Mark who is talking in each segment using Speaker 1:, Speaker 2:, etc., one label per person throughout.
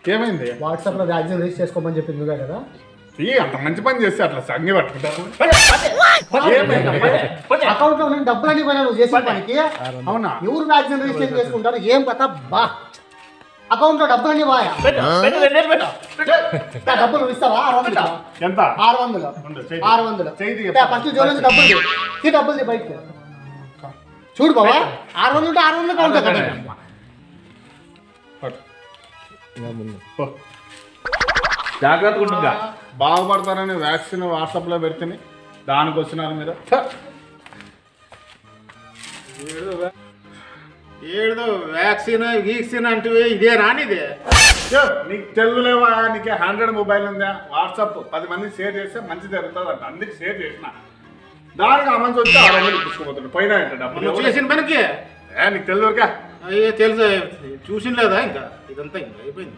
Speaker 1: ఏమైంది
Speaker 2: వాట్సాప్ లో vaccine register చేసుకోమని చెప్పింది నువ్వే కదా
Speaker 1: ఈ అంత మంచి పని చేస్తే అట్లా సంగి పట్టుకుంటారు
Speaker 2: అకౌంట్ లో నేను డబ్బులు అన్ని పోయినా నువ్వు చేసిన పనికి
Speaker 1: అవునా
Speaker 2: ఎవరు వ్యాక్సిన్ రిజిస్టర్ చేసుకుంటారు ఏం కథ బా అకౌంట్ లో డబ్బులు అన్ని పోయా దా, డబ్బులు నువ్వు ఇస్తావా ఆరు వందలు
Speaker 1: ఎంత
Speaker 2: ఆరు వందలు
Speaker 1: ఉండు, చేయి.
Speaker 2: ఆరు వందలు
Speaker 1: చేయి తీయ.
Speaker 2: దా, ఫస్ట్ జోన్ నుంచి డబ్బులు తీ. తీ డబ్బులు తీ బయటకు చూడు బావా ఆరు వందలు ఉంటే ఆరు వందలు కౌంట్ కదా
Speaker 1: పట్టు. పో.
Speaker 3: జాగ్రత్తగా ఉంటుందిగా
Speaker 1: బాగుపడతారని వ్యాక్సిన్ వాట్సాప్ లో పెడితే దానికి వచ్చినారు మీరు
Speaker 4: ఏదో వ్యాక్సిన్ గీక్సిన్ అంటే ఇదే రానిదే
Speaker 1: యో, నీకు తెలుగులేవా నీకు హండ్రెడ్ మొబైల్ ఉందా వాట్సాప్ పది మందికి షేర్ చేస్తే మంచి జరుగుతుంది అంట అందుకు షేర్ చేసిన దానికి ఆ మంచి వచ్చి ఆరు వందలు ఇప్పించుకోబోతుంది పైన ఏంటి డబ్బులు
Speaker 4: నువ్వు చేసిన పనికి
Speaker 1: ఏ, నీకు తెలుదుకా
Speaker 4: అయ్యే తెలుసు చూసిన లేదా ఇంకా ఇదంతా ఇంకా అయిపోయింది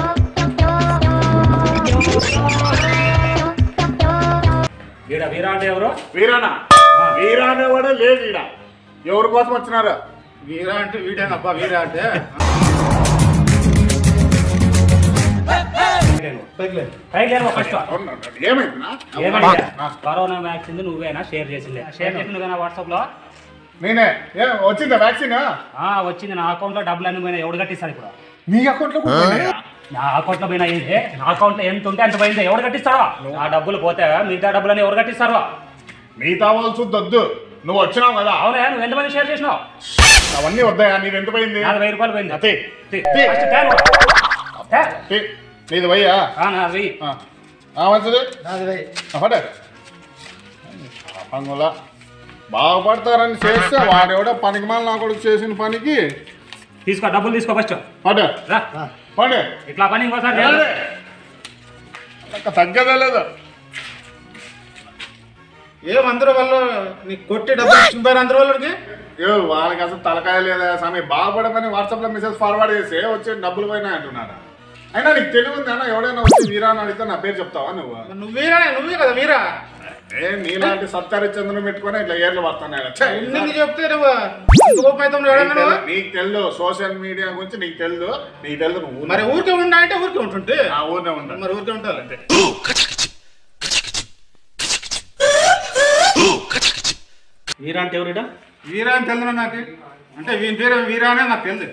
Speaker 3: వీడ వీరా అంటే ఎవరు
Speaker 1: వీరానా వీరానే కూడా లేదు ఈడ ఎవరి కోసం వచ్చినారు
Speaker 4: వీరా అంటే వీడేనబ్బా వీరా అంటే
Speaker 3: పైకి లేరు ఫస్ట్
Speaker 1: అవునా? ఏమైందినా
Speaker 3: ఏమైందా కరోనా వ్యాక్సిన్ నువ్వేనా షేర్ చేసింది షేర్ చేసింది నువ్వేనా వాట్సాప్ లో
Speaker 1: నేనే ఏ వచ్చిందా వ్యాక్సిన్
Speaker 3: ఆ వచ్చింది నా అకౌంట్ లో డబ్బులు అన్ని పోయినా ఎవడు కట్టిస్తాడు ఇప్పుడు
Speaker 1: నీ అకౌంట్ లో కూడా పోయినాయా?
Speaker 3: నా అకౌంట్ లో పోయినా ఏంటి నా అకౌంట్ లో ఎంత ఉంటే అంత పోయింది ఎవరు కట్టిస్తారో నా డబ్బులు పోతే మిగతా డబ్బులని ఎవరు కట్టిస్తారో
Speaker 1: మిగతా వాళ్ళు చూద్దొద్దు నువ్వు వచ్చినావు కదా
Speaker 3: అవునా నువ్వు ఎంతమంది షేర్ చేసినావు
Speaker 1: అవన్నీ వద్దాయా నీది ఎంత పోయింది
Speaker 3: నాది వెయ్యి రూపాయలు పోయింది
Speaker 1: తీ.
Speaker 3: తీ.
Speaker 1: తీ.
Speaker 3: ఫస్ట్ తే నువ్వు. తే.
Speaker 1: తీ. నీది పోయా
Speaker 3: ఆ, నా వెయ్యి
Speaker 1: మంచిది పడే పంగుల బాగుపడతారని చేస్తే వాడెవడో పనికి మాల నా కొడుకు చేసిన పనికి
Speaker 3: తీసుకో డబ్బులు తీసుకో ఫస్ట్
Speaker 1: పడే
Speaker 3: రా
Speaker 1: పడే
Speaker 3: ఇట్లా పని ఇంకోసారి చేయొద్దు.
Speaker 1: తగ్గదే లేదు
Speaker 4: ఏం అందరూ వాళ్ళు నీకు కొట్టి డబ్బులు ఇచ్చిపోయారు అందరూ వాళ్ళకి
Speaker 1: ఏ వాళ్ళకి అసలు తలకాయ లేదా స్వామి బాగుపడమని వాట్సాప్ లో మెసేజ్ ఫార్వర్డ్ చేసి వచ్చి డబ్బులు పోయినా అంటున్నారా అయినా నీకు తెలివి ఉంది అన్న ఎవడైనా వచ్చి వీరా అని అడిగితే నా పేరు చెప్తావా నువ్వు
Speaker 4: మరి నువ్వు వీరా నువ్వే కదా వీరా
Speaker 1: ఏ నీలాంటి సత్యహరిచంద్రుని పెట్టుకొని ఇట్లా ఏర్లు పడుతున్నాయి ఛే,
Speaker 4: ఎన్ని చెప్తే నువ్వు అంత కోపం అవుతావు నువ్వు ఎవడన్నా నువ్వు?
Speaker 1: నీకు తెలుదు సోషల్ మీడియా గురించి నీకు తెలుదు నీకు తెలుదు నువ్వు
Speaker 4: మరి ఊరికే ఉన్నా అంటే ఊరికే ఉంటుంటే
Speaker 1: ఆ ఊరినే ఉంటా
Speaker 4: మరి ఊరికే ఉంటారు అంతే
Speaker 3: వీరా అంటే ఎవరిడా
Speaker 4: వీరా అని తెలుసు నాకు అంటే వీని పేరు వీరా అనే నాకు తెలుసు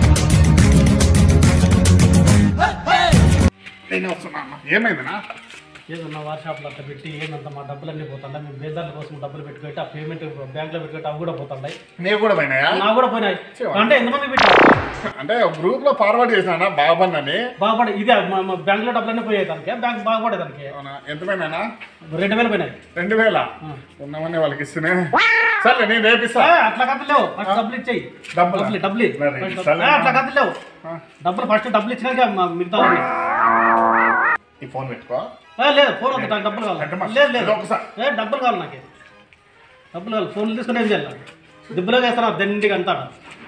Speaker 1: నేను వస్తున్నా అన్న. ఏమైందినా
Speaker 5: ఏదన్నా వాట్సాప్లో అట్లా పెట్టి ఏందంత మా డబ్బులన్నీ పోతుంటాయి మేము బేదాల కోసం డబ్బులు పెట్టుకుంటే ఆ పేమెంట్ బ్యాంక్లో పెట్టుకుంటే అవి కూడా పోతుంటాయి
Speaker 1: నీకు కూడా పోయినాయా
Speaker 5: నా కూడా పోయినాయి అంటే ఎంతమంది పెట్టారు
Speaker 1: అంటే గ్రూప్ లో ఫార్వర్డ్ చేసినా బాబన్నని
Speaker 5: బాగుపడే ఇదే మా మా బ్యాంక్లో డబ్బులన్నీ పోయాయి దానికి బ్యాంక్ బాగుపడేదానికి
Speaker 1: అవునా ఎంత పోయినా
Speaker 5: రెండు వేలు పోయినాయి
Speaker 1: రెండు వేల ఉన్నామని వాళ్ళకి ఇస్తేనే సరే నేను రేపిస్తా
Speaker 5: ఏ, అట్లా కథలు లేవు ఫస్ట్ డబ్బులు ఇచ్చేయి
Speaker 1: డబ్బులా?
Speaker 5: డబ్బులు డబ్బులు ఇయ్యి.
Speaker 1: మరి
Speaker 5: ఫస్ట్
Speaker 1: ఇస్తాలే.
Speaker 5: డబ్బులు. ఏ, అట్లా కథలు లేవు
Speaker 1: ఆ.
Speaker 5: డబ్బులు ఫస్ట్ డబ్బులు ఇచ్చినాక మా మిగతా అన్ని.
Speaker 1: ఈ ఫోన్ పెట్టుకో
Speaker 5: ఏ, లేదు ఫోన్ వద్దు నాకు డబ్బులు
Speaker 1: అంటే
Speaker 5: కావాలి
Speaker 1: మా-
Speaker 5: లేదు లేదు
Speaker 1: ఇది ఒకసారి.
Speaker 5: ఏ డబ్బులు కావాలి నాకు డబ్బులు కావాలి ఫోన్లు తీసుకుని ఏం చేయాలి దిబ్బలో వేస్తాను దండిగా అంతాడు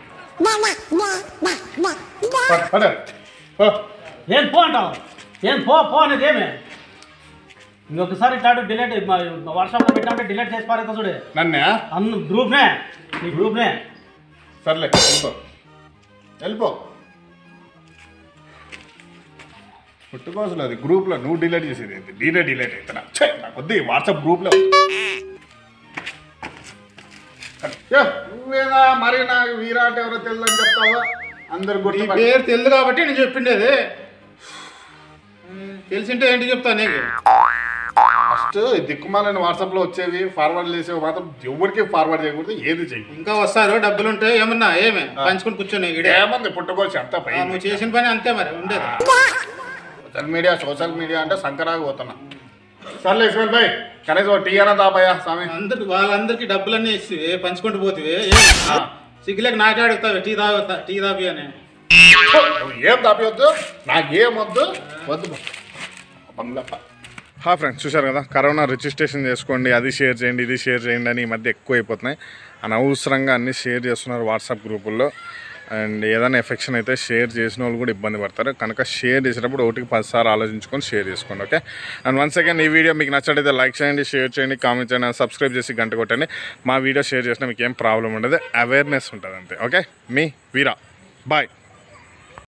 Speaker 1: పద, పద. పో.
Speaker 5: ఏం పో అంటావు ఏం పో పో అనేది ఏమే ఇంకొకసారి ఇట్లాంటి డిలీట్ వాట్సాప్లో పెట్టామంటే డిలీట్ చేసి పారేస్తా చూడే
Speaker 1: నన్నే
Speaker 5: అన్న గ్రూప్నే నీ గ్రూప్నే
Speaker 1: సర్లే వెళ్ళిపో వెళ్ళిపో పుట్టుకోసలు అది గ్రూప్లో నువ్వు డిలీట్ చేసేది ఏంటి నేనే డిలీట్ అవుతున్నా ఛే, నాకు వద్దు ఈ వాట్సాప్ గ్రూప్లో ఏ, నువ్వేనా మరి నాకు వీరాట్ ఎవరో తెలియదని చెప్తావా అందరు
Speaker 4: నీ
Speaker 1: గుర్తు
Speaker 4: పేరు తెలుసు కాబట్టి నేను చెప్పిండేది తెలిసింటే ఏంటి చెప్తా నీకు
Speaker 1: ఫస్ట్ దిక్కుమాలని వాట్సాప్ లో వచ్చేవి ఫార్వర్డ్ చేసేవి మాత్రం ఎవరికి ఫార్వర్డ్ చేయకూడదు ఏది చెయ్యి
Speaker 4: ఇంకా వస్తారు డబ్బులు ఉంటే ఏమన్నా ఏమే పంచుకొని కూర్చొని ఈడే.
Speaker 1: ఏమంది పుట్టుకోవచ్చు అంత
Speaker 4: ఆ, నువ్వు చేసిన పని అంతే మరి ఉండేది
Speaker 1: సోషల్ మీడియా సోషల్ మీడియా అంటే సంకరాగా పోతున్నా సర్లే ఇస్మాయిల్ భాయ్ కనీసం ఒక టీ అన్న దాబయ్యా స్వామి
Speaker 4: అందరికి వాళ్ళందరికీ డబ్బులన్నీ ఇచ్చి పంచుకుంటూ పోతివి
Speaker 1: ఆ.
Speaker 4: సిగ్గులేక నాకే అడుగుతావు టీ తాగుతా టీ తాపి అని
Speaker 1: నువ్వు ఏం దాపివద్దు నాకేం వద్దు వద్దు బంగ్లప్ప హా ఫ్రెండ్స్ చూశారు కదా కరోనా రిజిస్ట్రేషన్ చేసుకోండి అది షేర్ చేయండి ఇది షేర్ చేయండి అని ఈ మధ్య ఎక్కువ అయిపోతున్నాయి అనవసరంగా అన్ని షేర్ చేస్తున్నారు వాట్సాప్ గ్రూపుల్లో అండ్ ఏదైనా ఎఫెక్షన్ అయితే షేర్ చేసిన వాళ్ళు కూడా ఇబ్బంది పడతారు కనుక షేర్ చేసేటప్పుడు ఒకటికి పదిసార్లు ఆలోచించుకొని షేర్ చేసుకోండి ఓకే అండ్ వన్స్ అగైన్ ఈ వీడియో మీకు నచ్చడైతే లైక్ చేయండి షేర్ చేయండి కామెంట్ చేయండి and సబ్స్క్రైబ్ చేసి గంట కొట్టండి మా వీడియో షేర్ చేసినా మీకు ఏం ప్రాబ్లం ఉండదు అవేర్నెస్ ఉంటుంది అంతే ఓకే మీ వీరా బాయ్